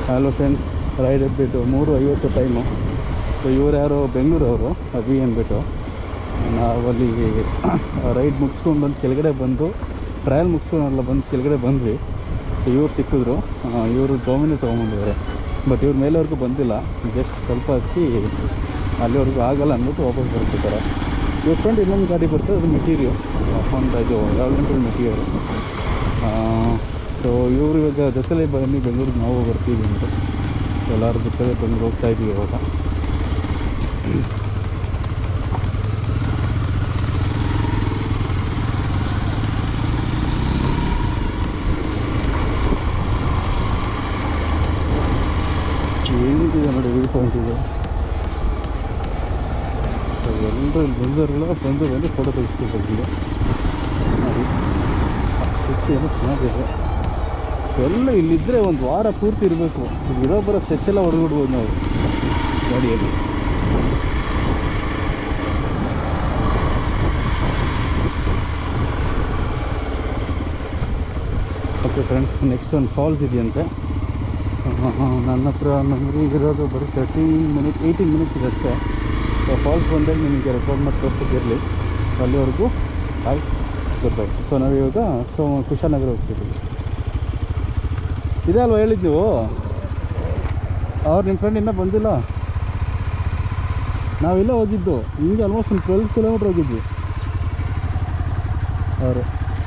Hello friends ride ಎದ್ಬಿಟ್ಟು ಮೂರು ಐವತ್ತು ಟೈಮು ಸೊ ಇವ್ರು ಯಾರು ಬೆಂಗಳೂರವರು ಅಭಿ ಅಂದ್ಬಿಟ್ಟು ನಾವು ಅಲ್ಲಿಗೆ ರೈಡ್ ಮುಗಿಸ್ಕೊಂಡು ಬಂದು ಕೆಳಗಡೆ ಬಂದು ಟ್ರಯಲ್ ಮುಗಿಸ್ಕೊಂಡೆಲ್ಲ ಬಂದು ಕೆಳಗಡೆ ಬಂದ್ವಿ ಸೊ ಇವ್ರು ಸಿಕ್ಕಿದ್ರು ಇವರು ಡೊಮಿನಿ ತೊಗೊಂಬಂದಿದ್ದಾರೆ ಬಟ್ ಇವ್ರ ಮೇಲೆವರೆಗೂ ಬಂದಿಲ್ಲ ಜಸ್ಟ್ ಸ್ವಲ್ಪ ಹಚ್ಚಿ ಅಲ್ಲಿವರೆಗೂ ಆಗಲ್ಲ ಅಂದ್ಬಿಟ್ಟು ವಾಪಸ್ ಬರ್ತಿದ್ದಾರೆ ಇವ್ರ ಫ್ರೆಂಡ್ ಇನ್ನೊಂದು ಗಾಡಿ ಬರ್ತದೆ ಅದು ಮೆಟೀರಿಯಲ್ ಒಂದು ಇದು ಯಾವ್ದು ಮೆಟೀರಿಯಲ್ ಸೊ ಇವರು ಇವಾಗ ಜೊತೆಲೇ ಬನ್ನಿ ಬೆಂಗಳೂರಿಗೆ ನಾವು ಬರ್ತೀವಿ ಅಂತ ಎಲ್ಲರ ಜೊತೆ ಬಂದು ಹೋಗ್ತಾ ಇದ್ದೀವಿ ಇವಾಗ ಏನಿದೆ ನೋಡಿ ವ್ಯೂ ಪಾಯಿಂಟ್ ಇದೆ ಸೊ ಎಲ್ಲರೂ ಇಲ್ಲಿ ಬಂದವರೆಲ್ಲ ಬಂದು ಬಂದು ಫೋಟೋ ತೆಗಿಸ್ಕೊಳ್ತಿದ್ದೀವಿ ನೋಡಿ ಸುತ್ತಿ ಏನೋ ಚೆನ್ನಾಗಿದೆ ಎಲ್ಲ ಇಲ್ಲಿದ್ದರೆ ಒಂದು ವಾರ ಪೂರ್ತಿ ಇರಬೇಕು ಇರೋ ಬರೋ ಸ್ಟೆಚ್ ಎಲ್ಲ ಹೊಡೆದ್ಬಿಡ್ಬೋದು ನಾವು ಗಾಡಿಯಲ್ಲಿ ಓಕೆ ಫ್ರೆಂಡ್ಸ್ ನೆಕ್ಸ್ಟ್ ಒಂದು ಫಾಲ್ಸ್ ಇದೆಯಂತೆ ನನ್ನ ಹತ್ರ ಮೆಮರಿ ಇರೋದು ಬರೀ ತರ್ಟೀನ್ ಮಿನಿಟ್ ಏಯ್ಟೀನ್ ಮಿನಿಟ್ಸ್ ಇದೆ ಅಷ್ಟೇ ಸೊ ಫಾಲ್ಸ್ ಬಂದಾಗ ನಿಮಗೆ ರೆಕಾರ್ಡ್ ಮಾಡಿ ತೋರಿಸೋದಿರಲಿ ಅಲ್ಲಿವರೆಗೂ ಬಾಯ್ ಗುಡ್ ಬೈ ಸೊ ನಾವು ಇವಾಗ ಸೊ ಕುಶಾಲನಗರ ಹೋಗ್ತಿದ್ದೀವಿ ಇದೆ ಅಲ್ವಾ ಹೇಳಿದ್ದು ನೀವು ಅವ್ರು ನಿಮ್ಮ ಫ್ರೆಂಡ್ ಇನ್ನೂ ಬಂದಿಲ್ಲ ನಾವಿಲ್ಲ ಹೋಗಿದ್ದು ಹಿಂಗೆ ಆಲ್ಮೋಸ್ಟ್ ಒಂದು ಟ್ವೆಲ್ವ್ ಕಿಲೋಮೀಟ್ರ್ ಹೋಗಿದ್ವಿ ಅವರು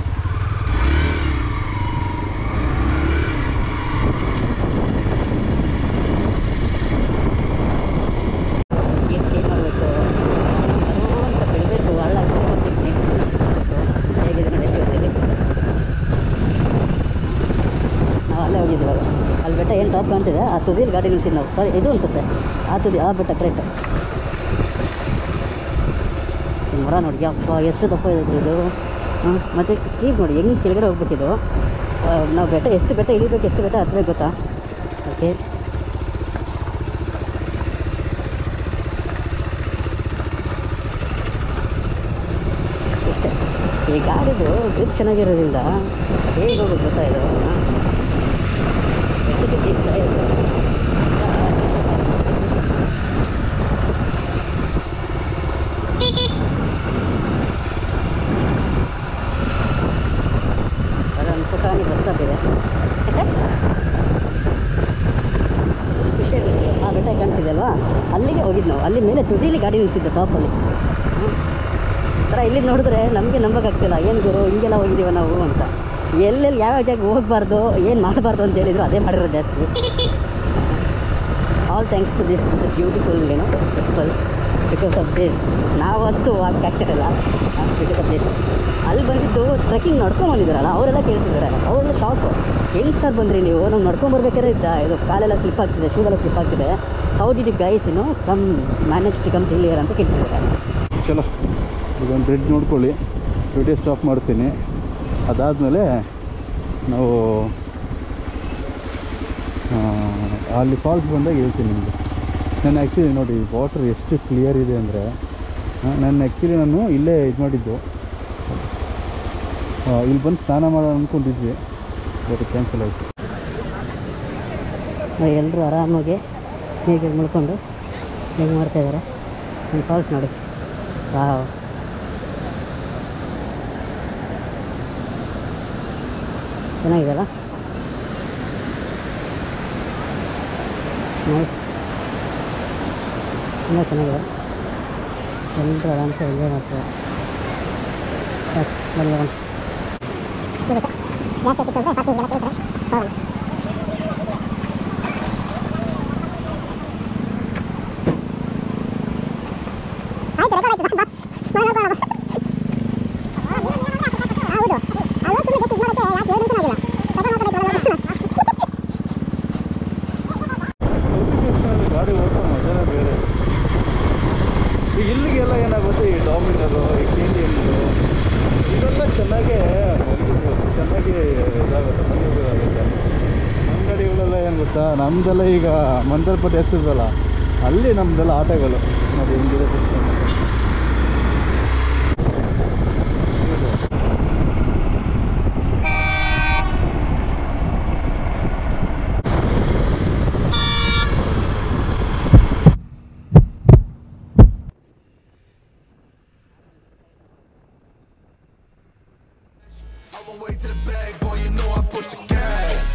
ಏನು ಚೇಂಜ್ ಮಾಡಬೇಕು ಅಂತ ಬೆಳಿಬೇಕು ಹಳ್ಳ ಹೇಗಿದೆ ನೋಡಿ ಜೀವನದಲ್ಲಿ ನಾವು ಅಲ್ಲೇ ಹೋಗಿದ್ವಲ್ಲ ಅಲ್ಲಿ ಬೆಟ್ಟ ಏನು ಟಾಪ್ ಕಾಣ್ತಿದೆ ಆ ತುದಿಯಲ್ಲಿ ಗಾಡಿ ನಿಲ್ಸಿದ್ದು ನಾವು ಸಾರಿ ಇದು ಅನ್ಸುತ್ತೆ ಆ ತುದಿ ಆ ಬೆಟ್ಟ ಕರೆಕ್ಟ್ ಮರ ನೋಡಿ ಯಪ್ಪ ಎಷ್ಟು ದಪ್ಪ ಇದೆ ಗುರು ಇದು ಹಾಂ ಮತ್ತು ಸ್ಟೀಪ್ ನೋಡಿ ಹೆಂಗೆ ಕೆಳಗಡೆ ಹೋಗ್ಬೇಕಿದು ಆ, ನಾವು ಬೆಟ್ಟ ಎಷ್ಟು ಬೆಟ್ಟ ಇಳಿಬೇಕು ಎಷ್ಟು ಬೆಟ್ಟ ಹತ್ತಬೇಕು ಗೊತ್ತಾ ಓಕೆ ಇಷ್ಟೇ ಈ ಗಾಡಿದು ಗ್ರಿಪ್ ಚೆನ್ನಾಗಿರೋದ್ರಿಂದ ಹೇಗೆ ಹೋಗೋದು ಗೊತ್ತಾ ಇದು ಬೆಟ್ಟಕ್ಕೆ ಇಷ್ಟ ಇದೆ. ಅದೊಂದು ಪುಟಾಣಿ ಬಸ್ ಸ್ಟಾಪ್ ಇದೆ ಖುಷಿಯಾಗಿ ಆ ಬೆಟ್ಟ ಕಾಣ್ತಿದೆ ಅಲ್ವಾ ಅಲ್ಲಿಗೆ ಹೋಗಿದ್ದು ನಾವು ಅಲ್ಲಿ ಮೇಲೆ ತುದಿಲಿ ಗಾಡಿ ನಿಲ್ಸಿದ್ದು ಟಾಪಲ್ಲಿ ಥರ ಇಲ್ಲಿ ನೋಡಿದ್ರೆ ನಮಗೆ ನಂಬಕ್ಕಾಗ್ತಿಲ್ಲ ಏನು ಗುರು ಹಿಂಗೆಲ್ಲ ಹೋಗಿದ್ದೀವ ನಾವು ಅಂತ ಎಲ್ಲೆಲ್ಲಿ ಯಾವ್ಯಾವ ಜಾಗ ಹೋಗಬಾರ್ದು ಏನು ಮಾಡಬಾರ್ದು ಅಂತ ಹೇಳಿದ್ರು ಅದೇ ಮಾಡಿರೋದು ಜಾಸ್ತಿ all thanks to this beautiful ಏನೋ ಎಕ್ಸ್ಪಲ್ಸ್ ಬಿಕಾಸ್ ಆಫ್ ದಿಸ್ ನಾವಂತೂ ಆಗ್ತಿರಲ್ಲ ಬಿಕಾಸ್ ಆಫ್ ದಿಸ್ ಅಲ್ಲಿ ಬಂದಿದ್ದು ಟ್ರೆಕ್ಕಿಂಗ್ ನಡ್ಕೊಂಡು ಬಂದಿದ್ದಾರಲ್ಲ ಅವರೆಲ್ಲ ಕೇಳ್ತಿದ್ದಾರೆ ಅವರೆಲ್ಲ ಶಾಕು ಹೆಂಗೆ ಸರ್ ಬಂದ್ರಿ ನೀವು ನಾವು ನಡ್ಕೊಂಡು ಬರ್ಬೇಕಾದ್ರೆ ಇದ್ದ ಇದು ಕಾಲೆಲ್ಲ ಸ್ಲಿಪ್ ಆಗ್ತಿದೆ ಶೂಗೆಲ್ಲ ಸ್ಲಿಪ್ ಆಗ್ತಿದೆ ಹೌ ಡಿಡ್ ಯು ಗೈಸ್ ಇನ್ನು come manage to come here ಅಂತ ಕೇಳ್ತಿದ್ದಾರೆ ಚಲೋ ಇದೊಂದು ಬ್ರಿಡ್ಜ್ ನೋಡ್ಕೊಳ್ಳಿ ವಿಡಿಯೋ ಸ್ಟಾಪ್ ಮಾಡ್ತೀನಿ ಅದಾದಮೇಲೆ ನಾವು ಆ, ಅಲ್ಲಿ ಫಾಲ್ಸ್ ಬಂದಾಗ ಹೇಳ್ತೀನಿ ನಿಮಗೆ ನಾನು ಆ್ಯಕ್ಚುಲಿ ನೋಡಿ ವಾಟರ್ ಎಷ್ಟು ಕ್ಲಿಯರ್ ಇದೆ ಅಂದರೆ ನಾನು ಆ್ಯಕ್ಚುಲಿ ನಾನು ಇಲ್ಲೇ ಇದು ಮಾಡಿದ್ದು ಆ, ಇಲ್ಲಿ ಬಂದು ಸ್ನಾನ ಮಾಡೋಣ ಅಂದ್ಕೊಂಡಿದ್ವಿ ಬಟ್ ಕ್ಯಾನ್ಸಲ್ ಆಯಿತು ಎಲ್ಲರೂ ಆರಾಮಾಗಿ ಹೀಗೆ ಮುಳ್ಕೊಂಡು ಹೇಗೆ ಮಾಡ್ತಾಯಿದ್ದಾರೆ ಒಂದು ಫಾಲ್ಸ್ ನೋಡಿ ವಾವ್ ಚೆನ್ನಾಗಿದೆಯಲ್ಲ ನೈಸ್ ತುಂಬ ಚೆನ್ನಾಗಿದೆ ಎಲ್ಲರೂ ಆರಾಮ್ಸೆ ಎಂಜಾಯ್ ಮಾಡ್ತಾರೆ ಸಾಕು, ಬನ್ನಿ ಹೋಗೋಣ. ಗಾಡಿ ಓಡಿಸೋ ಮಜಾನೇ ಬೇರೆ ಈಗ ಇಲ್ಲಿಗೆಲ್ಲ ಏನಾಗುತ್ತೆ ಈ ಡಾಮಿನರು ಈ ಕೆ ಟಿ ಎಮ್ಮು ಇದೆಲ್ಲ ಚೆನ್ನಾಗೇ ಬೆಳೆದಿರ್ಬೇಕು ಚೆನ್ನಾಗಿ ಇದಾಗುತ್ತೆ ಮನೆಯೋದಾಗುತ್ತೆ ನಮ್ಮ ಗಾಡಿಗಳೆಲ್ಲ ಏನು ಗೊತ್ತಾ ನಮ್ಮದೆಲ್ಲ ಈಗ ಮಂದಲ್ಪಟ್ಟು ಎಷ್ಟಿರ್ತಲ್ಲ ಅಲ್ಲಿ ನಮ್ಮದೆಲ್ಲ ಆಟೋಗಳು ನೋಡಿ ಹಿಂಗಿದೆ system. On my way to the bag, boy, you know I push the gas.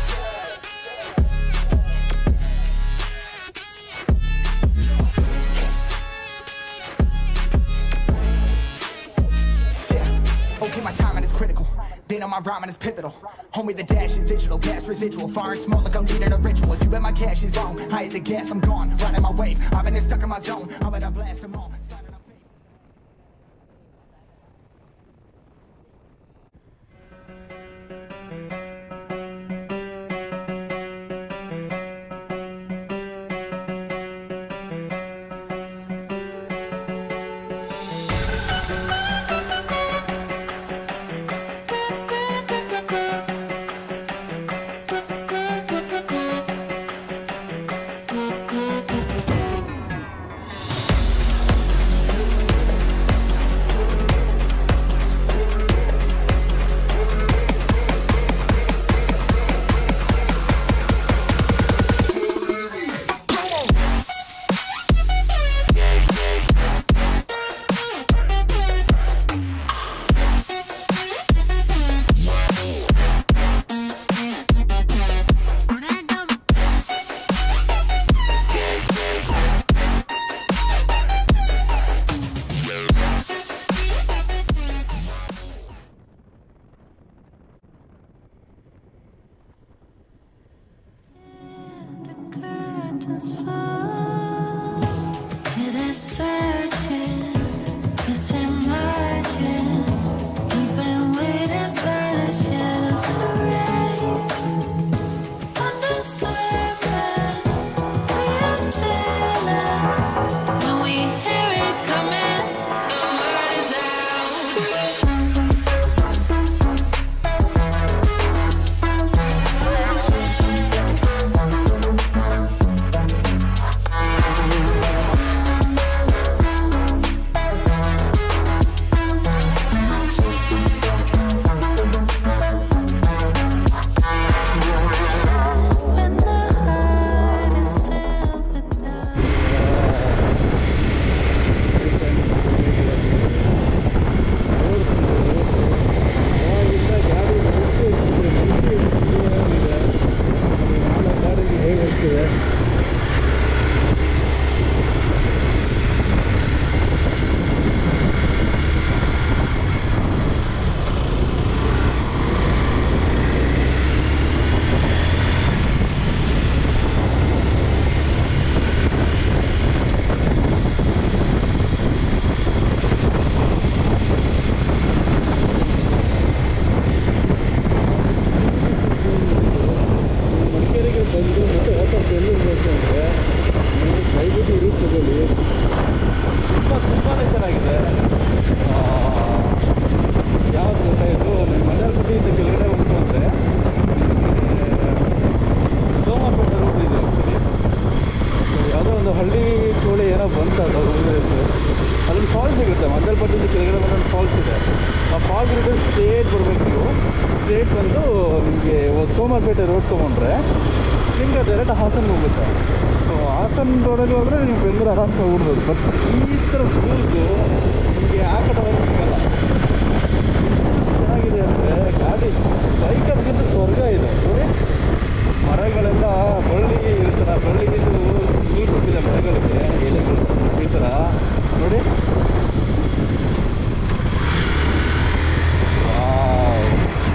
Yeah. Okay, my timing is critical. They know my rhyming is pivotal. Homie, the dash is digital, gas residual. Fire and smoke like I'm leading a ritual. You bet my cash is long. I hit the gas, I'm gone. Riding my wave. I've been stuck in my zone. I bet I blast them all. Signing up fake. The curtains fall. It is searching. It's emerging. Even waiting by the shadows to rise. On the surface, we are fearless. When we hear it coming, rise out. When the heart is filled with doubt. ಹೇಗಿರ್ತದೆ ಮಡಿಕೇರಿಗೆ ಬಂದು ಮತ್ತೆ ವಾಪಸ್ ಬೆಂಗಳೂರು ಅಂದರೆ ನೀವು ದಯವಿಟ್ಟು ಇರುವುದು ತಗೊಳ್ಳಿ ತುಂಬ ತುಂಬಾ ಚೆನ್ನಾಗಿದೆ ಯಾವ್ದು ಗೊತ್ತಾ ಇದು ನಿಮ್ಮ ಮಂಡಲಪಟ್ಟಿಯಿಂದ ಕೆಳಗಡೆ ಬಂತು ಅಂದರೆ ಸೋಮವಾರಪೇಟೆ ರೂಟ್ ಇದೆ ಆ್ಯಕ್ಚುಲಿ ಸೊ ಯಾವುದೋ ಒಂದು ಹಳ್ಳಿ ಕೋಳಿ ಏನೋ ಬಂತು ಅದು ಊರ ಹೆಸರು ಅಲ್ಲೊಂದು ಫಾಲ್ಸ್ ಸಿಗುತ್ತೆ ಮಂದಲ್ಪಟ್ಟಿಂದ ಕೆಳಗಡೆ ಬಂದೊಂದು ಫಾಲ್ಸ್ ಇದೆ ಆ ಫಾಲ್ಸ್ ರಿಟರ್ನ್ ಸ್ಟ್ರೇಟ್ ಬರ್ಬೇಕು ನೀವು ಸ್ಟ್ರೇಟ್ ಬಂದು ನಿಮಗೆ ಸೋಮವಾರಪೇಟೆ ರೋಡ್ ತೊಗೊಂಡ್ರೆ ನಿಮಗೆ ಡೈರೆಕ್ಟ್ ಹಾಸನ್ಗೆ ಹೋಗುತ್ತೆ ಸೊ ಹಾಸನ್ ರೋಡಲ್ಲಿ ಹೋದರೆ ನೀವು ಬೆಂಗಳೂರು ಆರಾಮ್ಸೆ ಹೋಗ್ಬಿಡ್ಬೋದು ಬಟ್ ಈ ಥರ ವ್ಯೂಸು ನಿಮಗೆ ಆ ಕಡೆ ಹೋಗಿ ಸಿಗಲ್ಲ ಚೆನ್ನಾಗಿದೆ ಅಂದರೆ ಗಾಡಿ ಬೈಕರ್ಗಿಂತ ಸ್ವರ್ಗ ಇದೆ ನೋಡಿ ಮರಗಳೆಲ್ಲ ಬಳ್ಳಿ ಇರ್ತಾರ ಬಳ್ಳಿಗಿಂದು ನೀರು ಕೊಟ್ಟಿದೆ ಮರಗಳಿಗೆ ಎಲೆಗಳು ಈ ಥರ ನೋಡಿ ವಾವ್.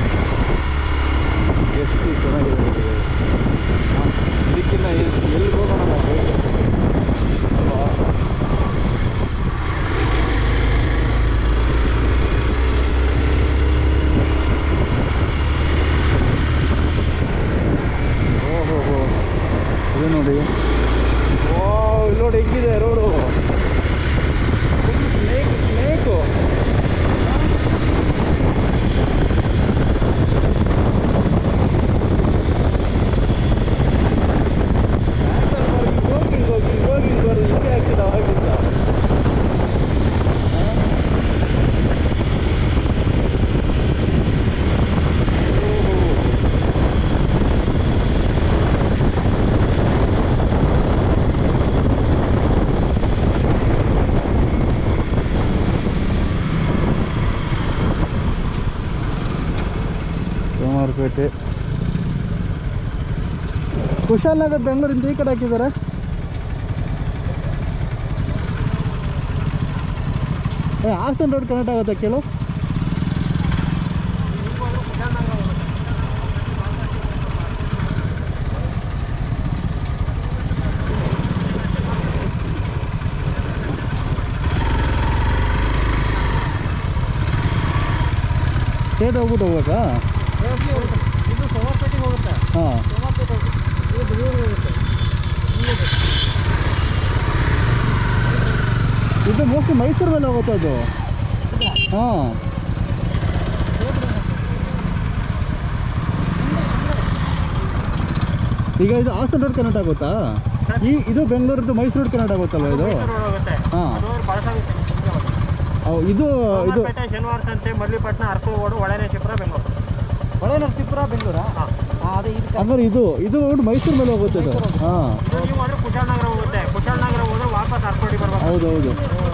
ಎಷ್ಟು ಚೆನ್ನಾಗಿದೆ ನೋಡಿ ಇದು. ಹಾ, ಇದಕ್ಕಿಂತ ಎಷ್ಟು ಎಲ್ಲಿ ಹೋಗೋಣ ನಾವು ಬೈಕ್ ಅಲ್ವಾ ಸೋಮವಾರಪೇಟೆ ಕುಶಾಲನಗರ್ ಬೆಂಗಳೂರಿಂದ ಈ ಕಡೆ ಹಾಕಿದ್ದಾರೆ ಏ ಹಾಸನ್ ರೋಡ್ ಕನೆಕ್ಟ್ ಆಗುತ್ತೆ ಕೇಳು ಸ್ಟೇಟ್ ಹೋಗ್ಬಿಟ್ಟು ಹೋಗ್ಬೇಕಾ ಇದು ಸೋಮವಾರಪೇಟೆಗೆ ಹೋಗುತ್ತೆ ಹಾಂ ಸೋಮವಾರಪೇಟೆ ಇದು ಬೆಂಗಳೂರಿಗೆ ಹೋಗುತ್ತೆ ಇದು ಮೋಸ್ಟ್ಲಿ ಮೈಸೂರು ಮೇಲೆ ಹೋಗುತ್ತೆ ಅದು ಹಾಂ ಈಗ ಇದು ಹಾಸನ್ ರೋಡ್ ಕನೆಕ್ಟ್ ಆಗುತ್ತಾ ಈ ಇದು ಬೆಂಗಳೂರದ್ದು ಮೈಸೂರು ರೋಡ್ ಕನೆಕ್ಟ್ ಆಗುತ್ತಲ್ವ ಇದು ಮೈಸೂರು ಹೋಗುತ್ತೆ ಹಾಂ ಅದು ಬಳಸಾಗುತ್ತೆ ಅವ್ ಇದು ಇದು ಸೋಮವಾರಪೇಟೆ ಶನಿವಾರ ಸಂತೆ ಮಲ್ಲಿಪಟ್ಟಣ ಅರ್ಕು ಓಡು ಒಳನೆ ಶಿಪ್ರ ಬೆಂಗಳೂರು ಒಳ್ಳೆ ನರಸೀಪುರ ಬೆಂಗಳೂರಾ ಹಾಂ ಅದು ಇದು ಹಂಗಾರೆ ಇದು ಇದು ಮೈಸೂರು ಮೇಲೆ ಹೋಗುತ್ತೆ ಇದು ಹಾಂ ಇದು ನೀವು ಹೋದ್ರೆ ಕುಶಾಲನಗರ ಹೋಗುತ್ತೆ ಕುಶಾಲನಗರ ಹೋದ್ರೆ ವಾಪಸ್ ಅರ್ಕೋಡಿ ಬರ್ಬೇಕು ಹೌದು ಹೌದು